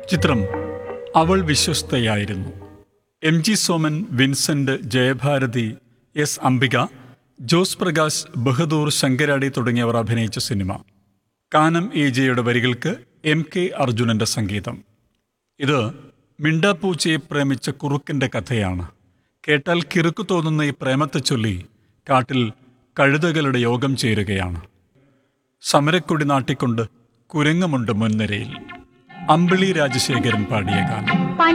ചിത്രം അവൾ വിശ്വസ്തയായിരുന്നു M G Soman Vincent Jayabharathi S Ambika Jose Prakash Bahadur Sankaradi തുടങ്ങിയവർ അഭിനയിച്ച സിനിമ കാനം എ ജെയുടെ വരികൾക്ക് എം കെ അർജുനന്റെ സംഗീതം ഇത് മിണ്ടാപ്പൂച്ചയെ പ്രേമിച്ച കുറുക്കിന്റെ കഥയാണ് കേട്ടാൽ കിറുക്കു തോന്നുന്ന ഈ പ്രേമത്തെ ചൊല്ലി കാട്ടിൽ കഴുതകളുടെ യോഗം ചേരുകയാണ് സമരക്കൊടി നാട്ടിക്കൊണ്ട് കുരങ്ങുമുണ്ട് മുൻനിരയിൽ അമ്പിളി രാജശേഖരൻ പാടിയ ഗാനം